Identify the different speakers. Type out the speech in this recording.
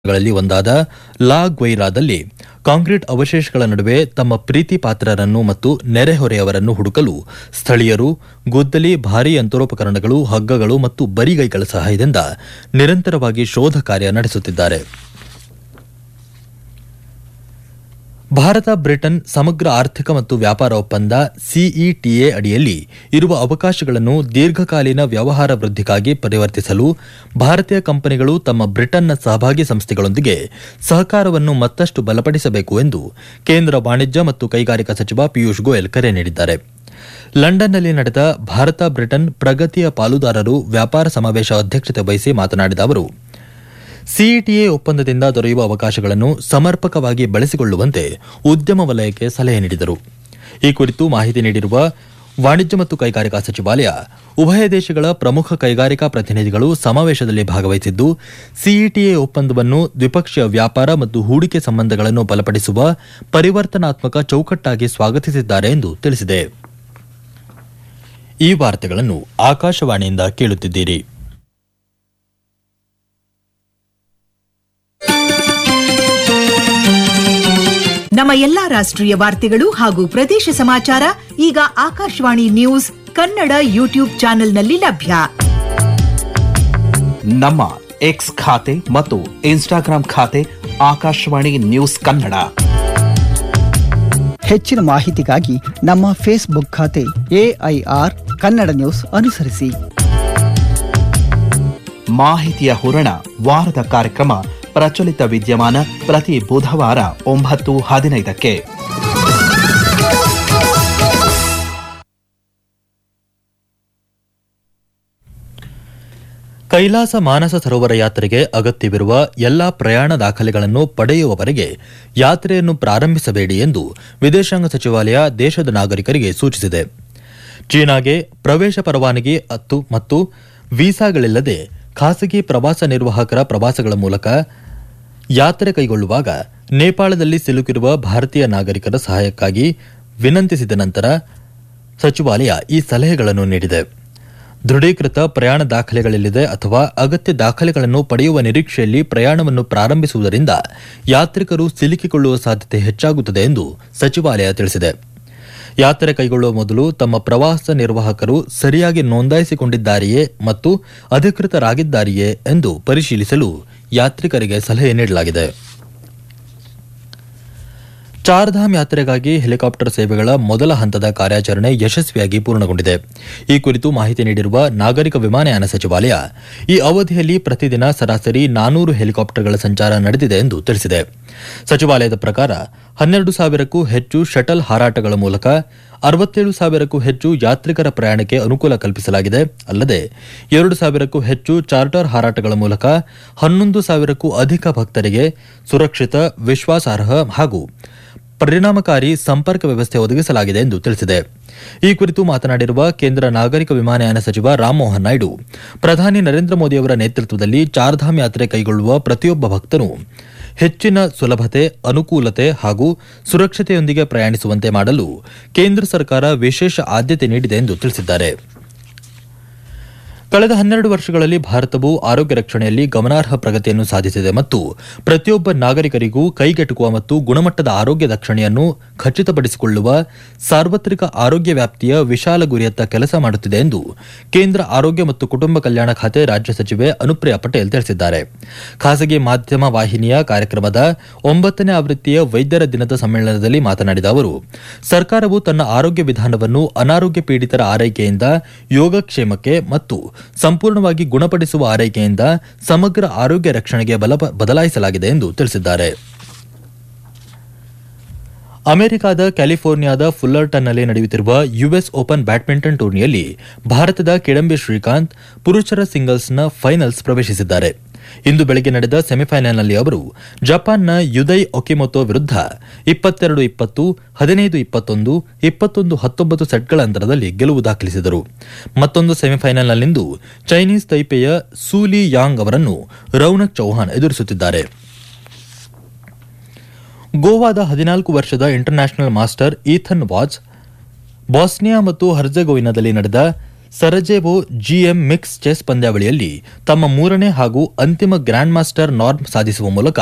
Speaker 1: ಗಳಲ್ಲಿ ಒಂದಾದ ಲಾ ಗ್ವೈರಾದಲ್ಲಿ ಕಾಂಕ್ರೀಟ್ ಅವಶೇಷಗಳ ನಡುವೆ ತಮ್ಮ ಪ್ರೀತಿ ಪಾತ್ರರನ್ನು ಮತ್ತು ನೆರೆಹೊರೆಯವರನ್ನು ಹುಡುಕಲು ಸ್ಥಳೀಯರು ಗುದ್ದಲಿ ಭಾರೀ ಯಂತ್ರೋಪಕರಣಗಳು ಹಗ್ಗಗಳು ಮತ್ತು ಬರಿಗೈಗಳ ಸಹಾಯದಿಂದ ನಿರಂತರವಾಗಿ ಶೋಧ ಕಾರ್ಯ ನಡೆಸುತ್ತಿದ್ದಾರೆ ಭಾರತ ಬ್ರಿಟನ್ ಸಮಗ್ರ ಆರ್ಥಿಕ ಮತ್ತು ವ್ಯಾಪಾರ ಒಪ್ಪಂದ ಸಿಇಟಿಎ ಅಡಿಯಲ್ಲಿ ಇರುವ ಅವಕಾಶಗಳನ್ನು ದೀರ್ಘಕಾಲೀನ ವ್ಯವಹಾರ ವೃದ್ಧಿಗಾಗಿ ಪರಿವರ್ತಿಸಲು ಭಾರತೀಯ ಕಂಪನಿಗಳು ತಮ್ಮ ಬ್ರಿಟನ್ನ ಸಹಭಾಗಿ ಸಂಸ್ಥೆಗಳೊಂದಿಗೆ ಸಹಕಾರವನ್ನು ಮತ್ತಷ್ಟು ಬಲಪಡಿಸಬೇಕು ಎಂದು ಕೇಂದ್ರ ವಾಣಿಜ್ಯ ಮತ್ತು ಕೈಗಾರಿಕಾ ಸಚಿವ ಪಿಯೂಷ್ ಗೋಯಲ್ ಕರೆ ನೀಡಿದ್ದಾರೆ ಲಂಡನ್ನಲ್ಲಿ ನಡೆದ ಭಾರತ ಬ್ರಿಟನ್ ಪ್ರಗತಿಯ ಪಾಲುದಾರರು ವ್ಯಾಪಾರ ಸಮಾವೇಶ ಅಧ್ಯಕ್ಷತೆ ವಹಿಸಿ ಮಾತನಾಡಿದ ಅವರು ಸಿಇಟಿಎ ಒಪ್ಪಂದದಿಂದ ದೊರೆಯುವ ಅವಕಾಶಗಳನ್ನು ಸಮರ್ಪಕವಾಗಿ ಬಳಸಿಕೊಳ್ಳುವಂತೆ ಉದ್ಯಮ ವಲಯಕ್ಕೆ ಸಲಹೆ ನೀಡಿದರು ಈ ಕುರಿತು ಮಾಹಿತಿ ನೀಡಿರುವ ವಾಣಿಜ್ಯ ಮತ್ತು ಕೈಗಾರಿಕಾ ಸಚಿವಾಲಯ ಉಭಯ ದೇಶಗಳ ಪ್ರಮುಖ ಕೈಗಾರಿಕಾ ಪ್ರತಿನಿಧಿಗಳು ಸಮಾವೇಶದಲ್ಲಿ ಭಾಗವಹಿಸಿದ್ದು ಸಿಇಟಿಎ ಒಪ್ಪಂದವನ್ನು ದ್ವಿಪಕ್ಷೀಯ ವ್ಯಾಪಾರ ಮತ್ತು ಹೂಡಿಕೆ ಸಂಬಂಧಗಳನ್ನು ಬಲಪಡಿಸುವ ಪರಿವರ್ತನಾತ್ಮಕ ಚೌಕಟ್ಟಾಗಿ ಸ್ವಾಗತಿಸಿದ್ದಾರೆ ಎಂದು ತಿಳಿಸಿದೆ ಈ ವಾರ್ತೆಗಳನ್ನು ಆಕಾಶವಾಣಿಯಿಂದ ಕೇಳುತ್ತಿದ್ದೀರಿ
Speaker 2: ನಮ್ಮ ಎಲ್ಲಾ ರಾಷ್ಟ್ರೀಯ ವಾರ್ತೆಗಳು ಹಾಗೂ ಪ್ರದೇಶ ಸಮಾಚಾರ ಈಗ ಆಕಾಶವಾಣಿ ನ್ಯೂಸ್ ಕನ್ನಡ ಯೂಟ್ಯೂಬ್ ಚಾನೆಲ್ನಲ್ಲಿ ಲಭ್ಯ
Speaker 3: ನಮ್ಮ ಎಕ್ಸ್ ಖಾತೆ ಮತ್ತು ಇನ್ಸ್ಟಾಗ್ರಾಂ ಖಾತೆ ಆಕಾಶವಾಣಿ ನ್ಯೂಸ್ ಕನ್ನಡ
Speaker 4: ಹೆಚ್ಚಿನ ಮಾಹಿತಿಗಾಗಿ ನಮ್ಮ ಫೇಸ್ಬುಕ್ ಖಾತೆ ಎಐಆರ್ ಕನ್ನಡ ನ್ಯೂಸ್ ಅನುಸರಿಸಿ
Speaker 3: ಮಾಹಿತಿಯ ಹೂರಣ ವಾರದ ಕಾರ್ಯಕ್ರಮ ಪ್ರಚಲಿತ ವಿದ್ಯಮಾನ ಪ್ರತಿ ಬುಧವಾರ ಒಂಬತ್ತು ಹದಿನೈದಕ್ಕೆ
Speaker 1: ಕೈಲಾಸ ಮಾನಸ ಸರೋವರ ಯಾತ್ರೆಗೆ ಅಗತ್ಯವಿರುವ ಎಲ್ಲಾ ಪ್ರಯಾಣ ದಾಖಲೆಗಳನ್ನು ಪಡೆಯುವವರೆಗೆ ಯಾತ್ರೆಯನ್ನು ಪ್ರಾರಂಭಿಸಬೇಡಿ ಎಂದು ವಿದೇಶಾಂಗ ಸಚಿವಾಲಯ ದೇಶದ ನಾಗರಿಕರಿಗೆ ಸೂಚಿಸಿದೆ ಚೀನಾಗೆ ಪ್ರವೇಶ ಪರವಾನಗಿ ಅತ್ತು ಮತ್ತು ವೀಸಾಗಳಿಲ್ಲದೆ ಖಾಸಗಿ ಪ್ರವಾಸ ನಿರ್ವಾಹಕರ ಪ್ರವಾಸಗಳ ಮೂಲಕ ಯಾತ್ರೆ ಕೈಗೊಳ್ಳುವಾಗ ನೇಪಾಳದಲ್ಲಿ ಸಿಲುಕಿರುವ ಭಾರತೀಯ ನಾಗರಿಕರ ಸಹಾಯಕ್ಕಾಗಿ ವಿನಂತಿಸಿದ ನಂತರ ಸಚಿವಾಲಯ ಈ ಸಲಹೆಗಳನ್ನು ನೀಡಿದೆ ದೃಢೀಕೃತ ಪ್ರಯಾಣ ದಾಖಲೆಗಳಿಲ್ಲದೆ ಅಥವಾ ಅಗತ್ಯ ದಾಖಲೆಗಳನ್ನು ಪಡೆಯುವ ನಿರೀಕ್ಷೆಯಲ್ಲಿ ಪ್ರಯಾಣವನ್ನು ಪ್ರಾರಂಭಿಸುವುದರಿಂದ ಯಾತ್ರಿಕರು ಸಿಲುಕಿಕೊಳ್ಳುವ ಸಾಧ್ಯತೆ ಹೆಚ್ಚಾಗುತ್ತದೆ ಎಂದು ಸಚಿವಾಲಯ ತಿಳಿಸಿದೆ ಯಾತ್ರೆ ಕೈಗೊಳ್ಳುವ ಮೊದಲು ತಮ್ಮ ಪ್ರವಾಸ ನಿರ್ವಾಹಕರು ಸರಿಯಾಗಿ ನೋಂದಾಯಿಸಿಕೊಂಡಿದ್ದಾರೆಯೇ ಮತ್ತು ಅಧಿಕೃತರಾಗಿದ್ದಾರೆಯೇ ಎಂದು ಪರಿಶೀಲಿಸಲು ಯಾತ್ರಿಕರಿಗೆ ಸಲಹೆ ನೀಡಲಾಗಿದೆ ಚಾರ್ಧಾಮ್ ಯಾತ್ರೆಗಾಗಿ ಹೆಲಿಕಾಪ್ಟರ್ ಸೇವೆಗಳ ಮೊದಲ ಹಂತದ ಕಾರ್ಯಾಚರಣೆ ಯಶಸ್ವಿಯಾಗಿ ಪೂರ್ಣಗೊಂಡಿದೆ ಈ ಕುರಿತು ಮಾಹಿತಿ ನೀಡಿರುವ ನಾಗರಿಕ ವಿಮಾನಯಾನ ಸಚಿವಾಲಯ ಈ ಅವಧಿಯಲ್ಲಿ ಪ್ರತಿದಿನ ಸರಾಸರಿ ನಾನೂರು ಹೆಲಿಕಾಪ್ಟರ್ಗಳ ಸಂಚಾರ ನಡೆದಿದೆ ಎಂದು ತಿಳಿಸಿದೆ ಸಚಿವಾಲಯದ ಪ್ರಕಾರ ಹನ್ನೆರಡು ಸಾವಿರಕ್ಕೂ ಹೆಚ್ಚು ಶಟಲ್ ಹಾರಾಟಗಳ ಮೂಲಕ ಅರವತ್ತೇಳು ಸಾವಿರಕ್ಕೂ ಹೆಚ್ಚು ಯಾತ್ರಿಕರ ಪ್ರಯಾಣಕ್ಕೆ ಅನುಕೂಲ ಕಲ್ಪಿಸಲಾಗಿದೆ ಅಲ್ಲದೆ ಎರಡು ಸಾವಿರಕ್ಕೂ ಹೆಚ್ಚು ಚಾರ್ಟರ್ ಹಾರಾಟಗಳ ಮೂಲಕ ಹನ್ನೊಂದು ಸಾವಿರಕ್ಕೂ ಅಧಿಕ ಭಕ್ತರಿಗೆ ಸುರಕ್ಷಿತ ವಿಶ್ವಾಸಾರ್ಹ ಹಾಗೂ ಪರಿಣಾಮಕಾರಿ ಸಂಪರ್ಕ ವ್ಯವಸ್ಥೆ ಒದಗಿಸಲಾಗಿದೆ ಎಂದು ತಿಳಿಸಿದೆ ಈ ಕುರಿತು ಮಾತನಾಡಿರುವ ಕೇಂದ್ರ ನಾಗರಿಕ ವಿಮಾನಯಾನ ಸಚಿವ ರಾಮಮೋಹನ್ ನಾಯ್ಡು ಪ್ರಧಾನಿ ನರೇಂದ್ರ ಮೋದಿಯವರ ನೇತೃತ್ವದಲ್ಲಿ ಚಾರ್ಧಾಮ್ ಯಾತ್ರೆ ಕೈಗೊಳ್ಳುವ ಪ್ರತಿಯೊಬ್ಬ ಭಕ್ತನು ಹೆಚ್ಚಿನ ಸುಲಭತೆ ಅನುಕೂಲತೆ ಹಾಗೂ ಸುರಕ್ಷತೆಯೊಂದಿಗೆ ಪ್ರಯಾಣಿಸುವಂತೆ ಮಾಡಲು ಕೇಂದ್ರ ಸರ್ಕಾರ ವಿಶೇಷ ಆದ್ಯತೆ ನೀಡಿದೆ ಎಂದು ತಿಳಿಸಿದ್ದಾರೆ ಕಳೆದ ಹನ್ನೆರಡು ವರ್ಷಗಳಲ್ಲಿ ಭಾರತವು ಆರೋಗ್ಯ ರಕ್ಷಣೆಯಲ್ಲಿ ಗಮನಾರ್ಹ ಪ್ರಗತಿಯನ್ನು ಸಾಧಿಸಿದೆ ಮತ್ತು ಪ್ರತಿಯೊಬ್ಬ ನಾಗರಿಕರಿಗೂ ಕೈಗೆಟುಕುವ ಮತ್ತು ಗುಣಮಟ್ಟದ ಆರೋಗ್ಯ ರಕ್ಷಣೆಯನ್ನು ಖಚಿತಪಡಿಸಿಕೊಳ್ಳುವ ಸಾರ್ವತ್ರಿಕ ಆರೋಗ್ಯ ವ್ಯಾಪ್ತಿಯ ವಿಶಾಲ ಗುರಿಯತ್ತ ಕೆಲಸ ಮಾಡುತ್ತಿದೆ ಎಂದು ಕೇಂದ್ರ ಆರೋಗ್ಯ ಮತ್ತು ಕುಟುಂಬ ಕಲ್ಯಾಣ ಖಾತೆ ರಾಜ್ಯ ಸಚಿವೆ ಅನುಪ್ರಿಯಾ ಪಟೇಲ್ ತಿಳಿಸಿದ್ದಾರೆ ಖಾಸಗಿ ಮಾಧ್ಯಮ ವಾಹಿನಿಯ ಕಾರ್ಯಕ್ರಮದ ಒಂಬತ್ತನೇ ಆವೃತ್ತಿಯ ವೈದ್ಯರ ದಿನದ ಸಮ್ಮೇಳನದಲ್ಲಿ ಮಾತನಾಡಿದ ಅವರು ಸರ್ಕಾರವು ತನ್ನ ಆರೋಗ್ಯ ವಿಧಾನವನ್ನು ಅನಾರೋಗ್ಯ ಪೀಡಿತರ ಆರೈಕೆಯಿಂದ ಯೋಗಕ್ಷೇಮಕ್ಕೆ ಮತ್ತು ಸಂಪೂರ್ಣವಾಗಿ ಗುಣಪಡಿಸುವ ಆರೈಕೆಯಿಂದ ಸಮಗ್ರ ಆರೋಗ್ಯ ರಕ್ಷಣೆಗೆ ಬಲ ಬದಲಾಯಿಸಲಾಗಿದೆ ಎಂದು ತಿಳಿಸಿದ್ದಾರೆ ಅಮೆರಿಕದ ಕ್ಯಾಲಿಫೋರ್ನಿಯಾದ ಫುಲ್ಲರ್ಟನ್ನಲ್ಲಿ ನಡೆಯುತ್ತಿರುವ ಯುಎಸ್ ಓಪನ್ ಬ್ಯಾಡ್ಮಿಂಟನ್ ಟೂರ್ನಿಯಲ್ಲಿ ಭಾರತದ ಕಿಡಂಬಿ ಶ್ರೀಕಾಂತ್ ಪುರುಷರ ಸಿಂಗಲ್ಸ್ನ ಫೈನಲ್ಸ್ ಪ್ರವೇಶಿಸಿದ್ದಾರೆ ಇಂದು ಬೆಳಗ್ಗೆ ನಡೆದ ಸೆಮಿಫೈನಲ್ನಲ್ಲಿ ಅವರು ಜಪಾನ್ನ ಯುದೈ ಒಕಿಮೊತೊ ವಿರುದ್ಧ ಇಪ್ಪತ್ತೆರಡು ಇಪ್ಪತ್ತು ಹದಿನೈದು ಇಪ್ಪತ್ತೊಂದು ಇಪ್ಪತ್ತೊಂದು ಹತ್ತೊಂಬತ್ತು ಸೆಟ್ಗಳ ಅಂತರದಲ್ಲಿ ಗೆಲುವು ದಾಖಲಿಸಿದರು ಮತ್ತೊಂದು ಸೆಮಿಫೈನಲ್ನಲ್ಲಿಂದು ಚೈನೀಸ್ ತೈಪೆಯ ಸೂಲಿ ಯಾಂಗ್ ಅವರನ್ನು ರೌನಕ್ ಚೌಹಾನ್ ಎದುರಿಸುತ್ತಿದ್ದಾರೆ ಗೋವಾದ ಹದಿನಾಲ್ಕು ವರ್ಷದ international master Ethan Vaz Bosnia ಮತ್ತು ಹರ್ಜೆಗೋವಿನಾದಲ್ಲಿ ನಡೆದ ಸರಜೆವೋ ಜಿಎಂ ಮಿಕ್ಸ್ ಚೆಸ್ ಪಂದ್ಯಾವಳಿಯಲ್ಲಿ ತಮ್ಮ ಮೂರನೇ ಹಾಗೂ ಅಂತಿಮ ಗ್ರ್ಯಾಂಡ್ ಮಾಸ್ಟರ್ ನಾರ್ಮ್ ಸಾಧಿಸುವ ಮೂಲಕ